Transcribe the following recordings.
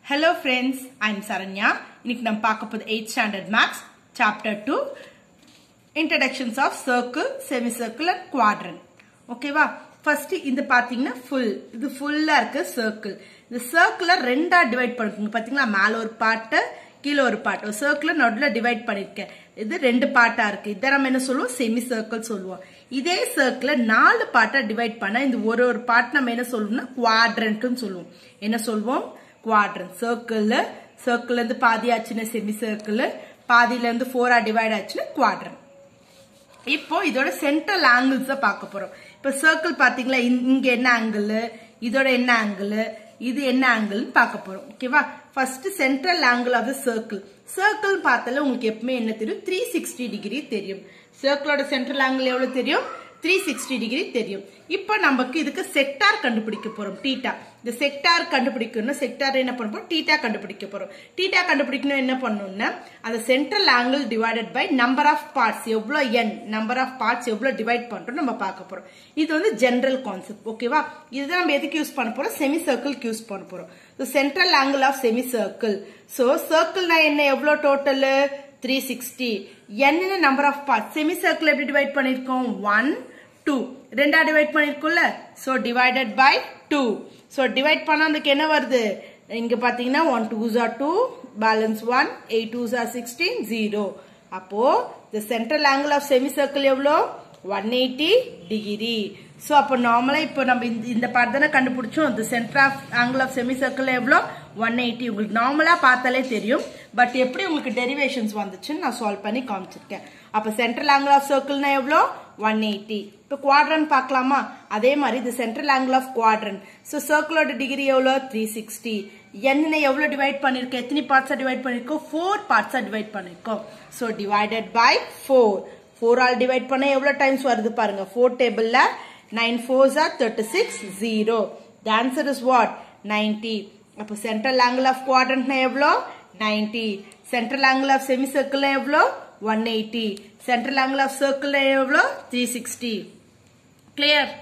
hello friends I'm Saranya இன்னைக்கு நம்ம பார்க்க போது eight standard maths chapter two introductions of circle semi circle and quadrant ஓகேவா ஃபர்ஸ்ட் இது பாத்தீங்கன்னா ஃபுல் இது ஃபுல்லா இருக்கு சர்க்கிள் இந்த சர்க்கிள ரெண்டா டிவைட் பண்ணிருக்கீங்க பாத்தீங்களா மேல ஒரு பார்ட்டு கீழே ஒரு பார்ட் ஒரு சர்க்கிள் நடுவில் டிவைட் பண்ணிருக்கேன் இது ரெண்டு பார்ட்டா இருக்கு இதை நம்ம என்ன சொல்லுவோம் செமி சர்க்கிள் சொல்லுவோம் இதே சர்க்கிள நாலு பார்ட்டா டிவைட் பண்ண இந்த ஒரு ஒரு பார்ட் நம்ம என்ன சொல்லுவோம்னா குவாட்ரண்ட்னு சொல்லுவோம் என்ன சொல்லுவோம் குவாட்ரன் சர்க்கிள் சர்க்கிள் இருந்து பாதி ஆச்சுன்னா செமி சர்க்கிள் பாதியில இருந்து ஃபோரா டிவைட் ஆச்சுன்னா குவாட்ரன் இப்போ இதோட சென்ட்ரல் ஆங்கிள்ஸ் பார்க்க போறோம் இப்ப சர்க்கிள் பாத்தீங்களா இங்க- இங்க என்ன ஆங்கிள் இதோட என்ன ஆங்கிள் இது என்ன ஆங்கிள்னு பார்க்க போறோம் ஓகேவா first central angle of the circle circle பார்த்தால உங்களுக்கு எப்பவுமே என்ன தெரியும் த்ரீ சிக்ஸ்டி டிகிரி தெரியும் சர்க்கிளோட சென்ட்ரல் ஆங்கிள் எவ்வளவு தெரியும் த்ரீ சிக்ஸ்டி டிகிரி தெரியும் இப்போ நமக்கு இதுக்கு செக்டார் கண்டுபிடிக்க போறோம் டீட்டா இந்த செக்டார் கண்டுபிடிக்கணும் செக்டார் என்ன பண்ண போறோம் டீட்டா கண்டுபிடிக்க போறோம் டீட்டா கண்டுபிடிக்கணும் என்ன பண்ணணும்னா அந்த central angle divided by number of parts எவ்வளவு என் நம்பர் ஆஃப் பார்ட்ஸ் எவ்வளவு டிவைட் பண்றோம் நம்ம பார்க்க போறோம் இது வந்து ஜெனரல் கான்செப்ட் ஓகேவா இதுதான் நம்ம எதுக்கு யூஸ் பண்ண போறோம் செமி சர்க்கிள்க்கு யூஸ் பண்ண போறோம் central angle of semi circle so சர்க்கிள்னா என்ன எவ்வளவு டோட்டல் த்ரீ சிக்ஸ்டி என்ன number of part semi circle எப்படி டிவைட் பண்ணிருக்கோம் ஒன் டூ ரெண்டா டிவைட் பண்ணிருக்கோம்ல so divided by two so divide பண்ணா அதுக்கு என்ன வருது இங்க பாத்தீங்கன்னா one two are two balance one eight two are sixteen zero அப்போ the central angle of semicircle எவ்வளோ ஒன் எயிட்டி டிகிரி ஸோ அப்போ நார்மலா இப்போ நம்ம இந்த இந்த பார்ட் தானே கண்டுபிடிச்சோம் இந்த centre of angle of semi circle எவ்வளோ ஒன் எயிட்டி உங்களுக்கு நார்மலா பார்த்தாலே தெரியும் பட் எப்படி உங்களுக்கு டெரிவேஷன்ஸ் வந்துச்சுன்னு நான் சால்வ் பண்ணி காமிச்சிருக்கேன் அப்போ சென்ட்ரல் ஆங்கிள் ஆஃப் சர்க்கிள்னா எவ்வளோ ஒன் எயிட்டி இப்போ குவாட்ரன் பார்க்கலாமா அதே மாதிரி இது central angle of quadrant so சர்க்கிளோட டிகிரி எவ்வளோ த்ரீ சிக்ஸ்டி என்ன எவ்வளோ டிவைட் பண்ணிருக்கோம் எத்தனை பார்ட்ஸா டிவைட் பண்ணிருக்கோம் ஃபோர் பார்ட்ஸா டிவைட் பண்ணிருக்கோம் so divided by four four all divide பண்ண எவ்வளோ டைம்ஸ் வருது பாருங்க ஃபோர் டேபிள்ல nine fours are thirty six zero the answer is what ninety அப்போ சென்ட்ரல் ஆங்கிள் ஆஃப் குவாட்ரண்ட்னா எவ்வளோ ninety central angle of semi circle எவ்வளோ one eighty central angle of circle எவ்வளோ த்ரீ சிக்ஸ்டி கிளியர்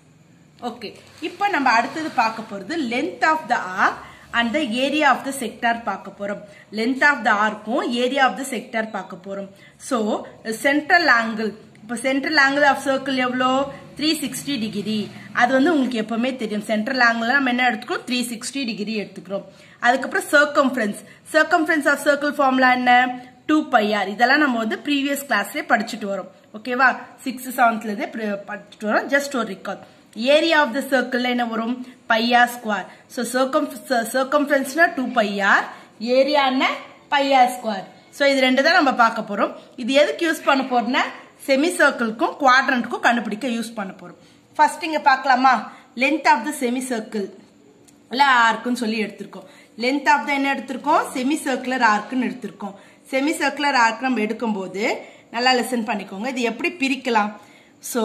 ஓகே இப்போ நம்ம அடுத்தது பார்க்க போறது length of the arc and the area of the sector பார்க்க போறோம் லென்த் ஆஃப் த ஆர்க்கும் ஏரியா ஆஃப் த செக்டார் பார்க்க போறோம் ஸோ சென்ட்ரல் ஆங்கிள் இப்போ சென்ட்ரல் ஆங்கிள் ஆஃப் சர்க்கிள் எவ்வளோ த்ரீ சிக்ஸ்டி டிகிரி அது வந்து உங்களுக்கு எப்பவுமே தெரியும் சென்ட்ரல் ஆங்கிள் நம்ம என்ன எடுத்துக்கிறோம் த்ரீ சிக்ஸ்டி டிகிரி எடுத்துக்கிறோம் அதுக்கப்புறம் circumference circumference of circle formula என்ன டூ பையார் இதெல்லாம் நம்ம வந்து ப்ரீவியஸ் கிளாஸ்லேயே படிச்சுட்டு வரோம் ஓகேவா சிக்ஸ் செவன்த்ல இருந்தே pre- படிச்சுட்டு வரோம் ஜஸ்ட் ஒரு recall area of the circle என்ன வரும் பையா ஸ்கொயர் ஸோ சர்க்கம் சர்க்கம்ஃபரன்ஸ்னா டூ பையார் ஏரியான்னா பையா ஸ்கொயர் ஸோ இது ரெண்டு தான் நம்ம பார்க்க போறோம் இது எதுக்கு யூஸ் பண்ண போறோம்னா செமி சர்க்கிள்க்கும் குவாட்ரண்ட்க்கும் கண்டுபிடிக்க யூஸ் பண்ண போறோம் ஃபர்ஸ்ட் இங்க பார்க்கலாமா length of the semi circle இல்ல ஆர்க்குன்னு சொல்லி எடுத்திருக்கோம் லென்த் ஆஃப் த என்ன எடுத்திருக்கோம் செமி சர்க்குலர் ஆர்க்குன்னு எடுத்திருக்கோம் செமி சர்க்குலர் ஆர்க் நம்ம எடுக்கும்போது நல்லா லெசன் பண்ணிக்கோங்க இது எப்படி பிரிக்கலாம் ஸோ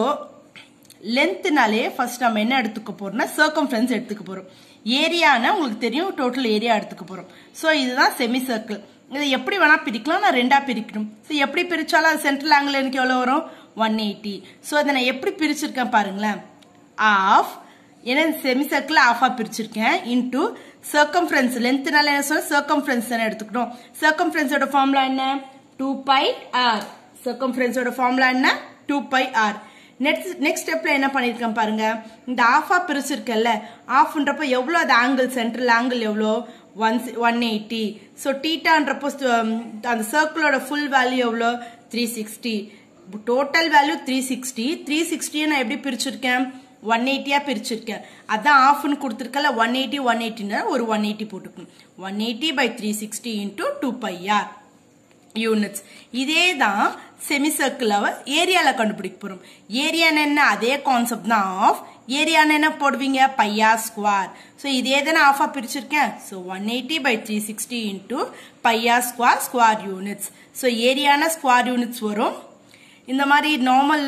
லென்த்னாலே ஃபர்ஸ்ட் நம்ம என்ன எடுத்துக்க போறோம்னா சர்க்கம்ஃபரன்ஸ் எடுத்துக்க போறோம் ஏரியானா உங்களுக்கு தெரியும் டோட்டல் ஏரியா எடுத்துக்க போறோம் ஸோ இதுதான் செமி சர்க்கிள் இதை எப்படி வேணா பிரிக்கலாம் நான் ரெண்டா பிரிக்கணும் ஸோ எப்படி பிரிச்சாலும் அது சென்ட்ரல் ஆங்கிள் எனக்கு எவ்வளோ வரும் ஒன் எயிட்டி ஸோ அதை நான் எப்படி பிரிச்சிருக்கேன் பாருங்களேன் ஆஃப் ஏன்னா செமி சர்க்கிள் ஆஃபா பிரிச்சிருக்கேன் இன்டூ சர்க்கம்ஃபரன்ஸ் லென்த்னால என்ன சொல்ல சர்க்கம்ஃபரன்ஸ் தானே எடுத்துக்கணும் சர்க்கம்ஃபரன்ஸோட ஃபார்முலா என்ன டூ பை ஆர் சர்க்கம்ஃபரன்ஸோட ஃபார்முலா என்ன two pi r next next ஸ்டெப்ல என்ன பண்ணிருக்கேன் பாருங்க இந்த ஆஃபா பிரிச்சிருக்கேன்ல ஆஃப்ன்றப்ப எவ்வளோ அது ஆங்கிள் சென்ட்ரல் ஆங்கிள் எவ்வளோ ஒன் ஒன் எயிட்டி ஸோ டீட்டான்றப்போ அந்த சர்க்கிளோட ஃபுல் வேல்யூ எவ்வளோ three sixty total value three sixty three சிக்ஸ்டியை நான் எப்படி பிரிச்சிருக்கேன் ஒன் எயிட்டியா பிரிச்சிருக்கேன் அதான் ஆஃப்னு கொடுத்துருக்கல ஒன் எயிட்டி ஒன் எயிட்டின்னு ஒரு ஒன் எயிட்டி போட்டுக்கணும் one eighty by three sixty into two pi r units இதே தான் செமி சர்க்கிள் ஏரியால கண்டுபிடிக்க போறோம் ஏரியான்னு என்ன அதே கான்செப்ட் தான் ஆஃப் ஏரியான்னு என்ன போடுவீங்க பையா ஸ்கொயர் ஸோ இதே தானே ஆஃபா பிரிச்சிருக்கேன் so one eighty by three sixty into pi r square square units so ஏரியானா ஸ்கொயர் யூனிட்ஸ் வரும் இந்த மாதிரி நார்மல்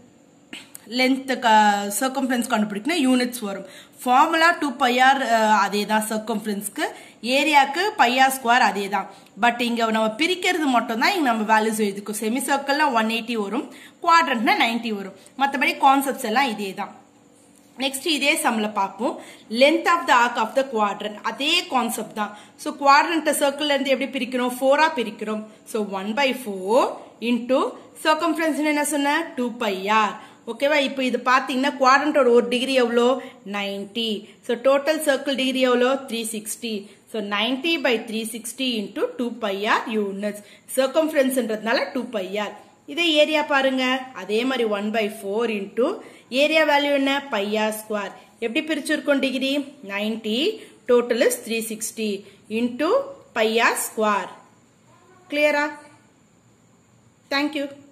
லென்த் சர்க்கம்ஃபரன்ஸ் கண்டுபிடிக்கணும் யூனிட்ஸ் வரும் ஃபார்முலா டூ பையார் அதே தான் சர்க்கம்ஃபரன்ஸ்க்கு ஏரியாக்கு பையார் ஸ்கொயர் அதே தான் பட் இங்க நம்ம பிரிக்கிறது மட்டும் தான் இங்க நம்ம வேல்யூஸ் எழுதிக்கும் செமி சர்க்கிள்னா ஒன் எயிட்டி வரும் குவாட்ரண்ட்னா நைன்டி வரும் மற்றபடி கான்செப்ட்ஸ் எல்லாம் இதே தான் நெக்ஸ்ட் இதே சம்ல பார்ப்போம் length of the arc of the quadrant அதே கான்செப்ட் தான் ஸோ குவாட்ரண்ட்டை சர்க்கிள்ல இருந்து எப்படி பிரிக்கிறோம் ஃபோரா பிரிக்கிறோம் so one by four into circumference என்ன சொன்ன டூ பை ஆர் ஓகேவா இப்போ இது பார்த்தீங்கன்னா குவாட்ரண்டோட ஒரு டிகிரி எவ்வளோ ninety so total circle degree எவ்வளோ three sixty so ninety by three sixty into two pi r units சர்க்கம்ஃபரன்ஸ்ன்றதுனால டூ பை ஆர் இதே ஏரியா பாருங்க அதே மாதிரி one by four into area value என்ன பையா ஸ்கொயர் எப்படி பிரிச்சிருக்கோம் degree ninety total is three sixty into pi r square கிளியரா thank you